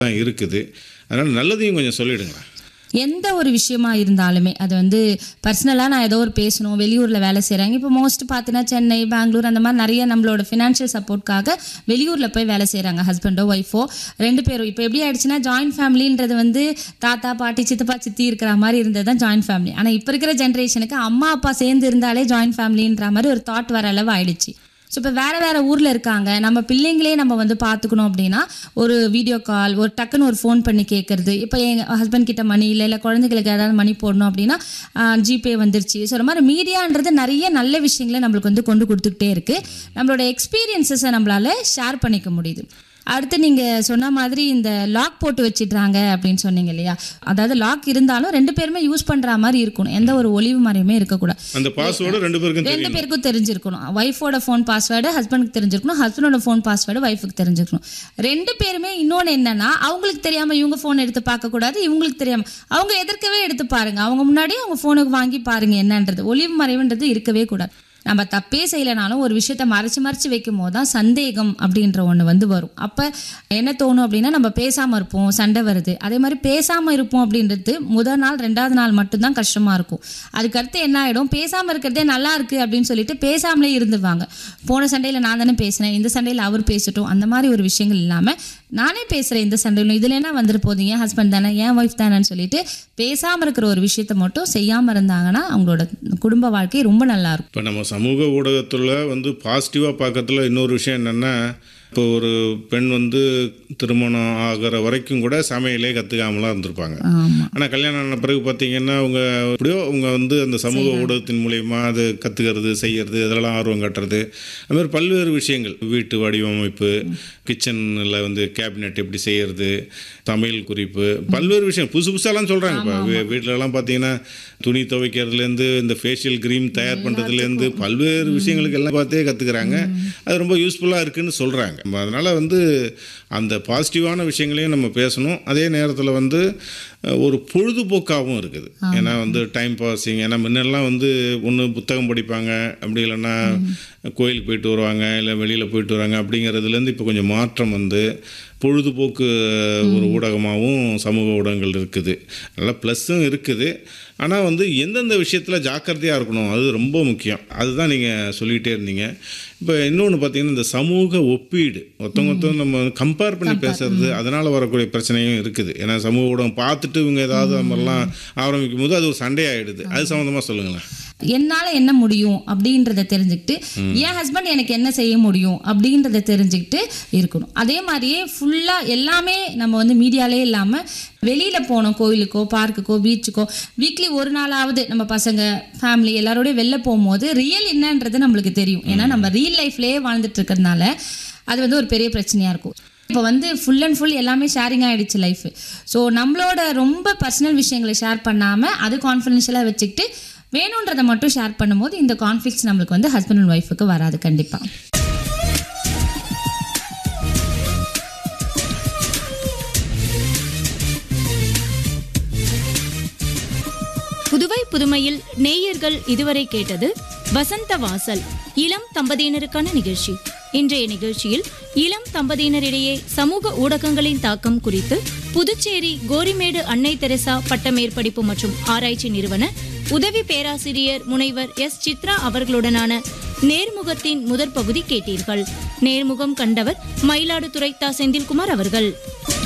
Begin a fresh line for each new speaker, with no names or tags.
தான் இருக்குது அதனால் நல்லதையும் கொஞ்சம் சொல்லிடுங்களேன்
எந்த ஒரு விஷயமா இருந்தாலுமே அது வந்து பர்சனலாக நான் ஏதோ ஒரு பேசணும் வெளியூரில் வேலை செய்கிறாங்க இப்போ மோஸ்ட் பார்த்தீங்கன்னா சென்னை பெங்களூர் அந்த மாதிரி நிறைய நம்மளோட ஃபினான்ஷியல் சப்போர்ட்காக வெளியூரில் போய் வேலை செய்கிறாங்க ஹஸ்பண்டோ ஒய்ஃபோ ரெண்டு பேரும் இப்போ எப்படி ஆயிடுச்சுன்னா ஜாயின்ட் ஃபேமிலின்றது வந்து தாத்தா பாட்டி சித்தப்பா சித்தி இருக்கிற மாதிரி இருந்தது தான் ஜாயின்ட் ஃபேமிலி ஆனால் இப்போ இருக்கிற ஜென்ரேஷனுக்கு அம்மா அப்பா சேர்ந்து இருந்தாலே ஜாயின்ட் ஃபேமிலின்ற மாதிரி ஒரு தாட் வர அளவு ஆயிடுச்சு ஸோ இப்போ வேறு வேறு ஊரில் இருக்காங்க நம்ம பிள்ளைங்களே நம்ம வந்து பார்த்துக்கணும் அப்படின்னா ஒரு வீடியோ கால் ஒரு டக்குன்னு ஒரு ஃபோன் பண்ணி கேட்குறது இப்போ எங்கள் ஹஸ்பண்ட் கிட்ட மணி இல்லை இல்லை குழந்தைகளுக்கு ஏதாவது மணி போடணும் அப்படின்னா ஜிபே வந்துருச்சு ஸோ இந்த மாதிரி மீடியான்றது நிறைய நல்ல விஷயங்களை நம்மளுக்கு வந்து கொண்டு கொடுத்துக்கிட்டே இருக்குது நம்மளோட எக்ஸ்பீரியன்ஸஸை நம்மளால ஷேர் பண்ணிக்க முடியுது அடுத்து நீங்கள் சொன்ன மாதிரி இந்த லாக் போட்டு வச்சிடுறாங்க அப்படின்னு சொன்னீங்க இல்லையா அதாவது லாக் இருந்தாலும் ரெண்டு பேருமே யூஸ் பண்ணுற மாதிரி இருக்கணும் எந்த ஒரு ஒளிவு மறையுமே இருக்கக்கூடாது
அந்த பாஸ்வேர்டு ரெண்டு பேருக்கும்
ரெண்டு
தெரியும்
பேருக்கும் தெரிஞ்சிருக்கணும் ஒய்ஃபோட ஃபோன் பாஸ்வேர்டு ஹஸ்பண்டுக்கு தெரிஞ்சிருக்கணும் ஹஸ்பண்டோட ஃபோன் பாஸ்வேர்டு ஒய்ஃபுக்கு தெரிஞ்சிருக்கணும் ரெண்டு பேருமே இன்னொன்று என்னன்னா அவங்களுக்கு தெரியாம இவங்க ஃபோன் எடுத்து பார்க்கக்கூடாது இவங்களுக்கு தெரியாம அவங்க எதிர்க்கவே எடுத்து பாருங்க அவங்க முன்னாடி அவங்க ஃபோனுக்கு வாங்கி பாருங்க என்னன்றது ஒளிவு மறைவுன்றது இருக்கவே கூடாது நம்ம தப்பே செய்யலைனாலும் ஒரு விஷயத்த மறைச்சு மறைச்சு வைக்கும் போது தான் சந்தேகம் அப்படின்ற ஒன்று வந்து வரும் அப்போ என்ன தோணும் அப்படின்னா நம்ம பேசாமல் இருப்போம் சண்டை வருது அதே மாதிரி பேசாமல் இருப்போம் அப்படின்றது முதல் நாள் ரெண்டாவது நாள் மட்டும்தான் கஷ்டமாக இருக்கும் அதுக்கடுத்து என்ன ஆகிடும் பேசாமல் இருக்கிறதே நல்லா இருக்கு அப்படின்னு சொல்லிட்டு பேசாமலே இருந்துருவாங்க போன சண்டையில் நான் தானே பேசினேன் இந்த சண்டையில் அவர் பேசட்டும் அந்த மாதிரி ஒரு விஷயங்கள் இல்லாமல் நானே பேசுகிறேன் இந்த சண்டையில் இதில் என்ன வந்துட்டு போகுது என் ஹஸ்பண்ட் தானே என் ஒய்ஃப் தானேன்னு சொல்லிட்டு பேசாமல் இருக்கிற ஒரு விஷயத்த மட்டும் செய்யாமல் இருந்தாங்கன்னா அவங்களோட குடும்ப வாழ்க்கை ரொம்ப நல்லா இருக்கும்
இப்போ நம்ம சமூக ஊடகத்தில் வந்து பாசிட்டிவாக பார்க்கறதுல இன்னொரு விஷயம் என்னென்னா இப்போ ஒரு பெண் வந்து திருமணம் ஆகிற வரைக்கும் கூட சமையலே கற்றுக்காமலாம் இருந்திருப்பாங்க
ஆமாம்
ஆனால் கல்யாணம் ஆன பிறகு பார்த்தீங்கன்னா அவங்க எப்படியோ அவங்க வந்து அந்த சமூக ஊடகத்தின் மூலயமா அது கற்றுக்கிறது செய்யறது இதெல்லாம் ஆர்வம் காட்டுறது அது மாதிரி பல்வேறு விஷயங்கள் வீட்டு வடிவமைப்பு கிச்சனில் வந்து கேபினெட் எப்படி செய்யறது சமையல் குறிப்பு பல்வேறு விஷயம் புதுசு புதுசாலாம் சொல்கிறாங்க இப்போ வீட்டிலலாம் பார்த்தீங்கன்னா துணி துவைக்கிறதுலேருந்து இந்த ஃபேஷியல் க்ரீம் தயார் பண்ணுறதுலேருந்து பல்வேறு விஷயங்களுக்கு எல்லாம் பார்த்தே கற்றுக்குறாங்க அது ரொம்ப யூஸ்ஃபுல்லாக இருக்குன்னு சொல்கிறாங்க அதனால் வந்து அந்த பாசிட்டிவான விஷயங்களையும் நம்ம பேசணும் அதே நேரத்தில் வந்து அஹ், ஒரு பொழுதுபோக்காகவும் இருக்குது ஏன்னா வந்து டைம் பாஸிங் ஏன்னா முன்னெல்லாம் வந்து ஒன்று புத்தகம் படிப்பாங்க அப்படி இல்லைன்னா கோயிலுக்கு போயிட்டு வருவாங்க இல்லை வெளியில் போயிட்டு வராங்க அப்படிங்கிறதுலேருந்து இப்போ கொஞ்சம் மாற்றம் வந்து பொழுதுபோக்கு ஒரு ஊடகமாகவும் சமூக ஊடகங்கள் இருக்குது நல்லா ப்ளஸ்ஸும் இருக்குது ஆனால் வந்து எந்தெந்த விஷயத்தில் ஜாக்கிரதையாக இருக்கணும் அது ரொம்ப முக்கியம் அதுதான் நீங்கள் சொல்லிகிட்டே இருந்தீங்க இப்போ இன்னொன்று பார்த்தீங்கன்னா இந்த சமூக ஒப்பீடு ஒருத்தவங்க ஒருத்தவங்க நம்ம கம்பேர் பண்ணி பேசுறது அதனால் வரக்கூடிய பிரச்சனையும் இருக்குது ஏன்னா சமூக ஊடகம் பார்த்துட்டு இவங்க ஏதாவது அது மாதிரிலாம் ஆரம்பிக்கும் போது அது ஒரு சண்டையாயிடுது அது சம்மந்தமாக சொல்லுங்களேன்
என்னால என்ன முடியும் அப்படின்றத தெரிஞ்சுக்கிட்டு என் ஹஸ்பண்ட் எனக்கு என்ன செய்ய முடியும் அப்படின்றத தெரிஞ்சுக்கிட்டு இருக்கணும் அதே மாதிரியே ஃபுல்லா எல்லாமே நம்ம வந்து மீடியாலே இல்லாம வெளியில போனோம் கோயிலுக்கோ பார்க்குக்கோ பீச்சுக்கோ வீக்லி ஒரு நாளாவது நம்ம பசங்க ஃபேமிலி எல்லாரோடய வெளில போகும்போது ரியல் என்னன்றது நம்மளுக்கு தெரியும் ஏன்னா நம்ம ரியல் லைஃப்லயே வாழ்ந்துட்டு இருக்கிறதுனால அது வந்து ஒரு பெரிய பிரச்சனையா இருக்கும் இப்போ வந்து ஃபுல் அண்ட் ஃபுல் எல்லாமே ஷேரிங் ஆகிடுச்சு லைஃப் ஸோ நம்மளோட ரொம்ப பர்சனல் விஷயங்களை ஷேர் பண்ணாமல் அது கான்ஃபிடென்ஷியலாக வச்சுக்கிட்டு வேணுன்றதை மட்டும் ஷேர் பண்ணும்போது இந்த கான்ஃப்ளிக்ஸ் நம்மளுக்கு வந்து ஹஸ்பண்ட் அண்ட் ஒய்ஃபுக்கு வராது கண்டிப்பாக
புதுவை புதுமையில் நேயர்கள் இதுவரை கேட்டது வசந்த வாசல் இளம் தம்பதியினருக்கான நிகழ்ச்சி இன்றைய நிகழ்ச்சியில் இளம் தம்பதியினரிடையே சமூக ஊடகங்களின் தாக்கம் குறித்து புதுச்சேரி கோரிமேடு அன்னை தெரசா பட்டமேற்படிப்பு மற்றும் ஆராய்ச்சி நிறுவன உதவி பேராசிரியர் முனைவர் எஸ் சித்ரா அவர்களுடனான நேர்முகத்தின் முதற் பகுதி கேட்டீர்கள் நேர்முகம் கண்டவர் மயிலாடுதுறை தா செந்தில்குமார் அவர்கள்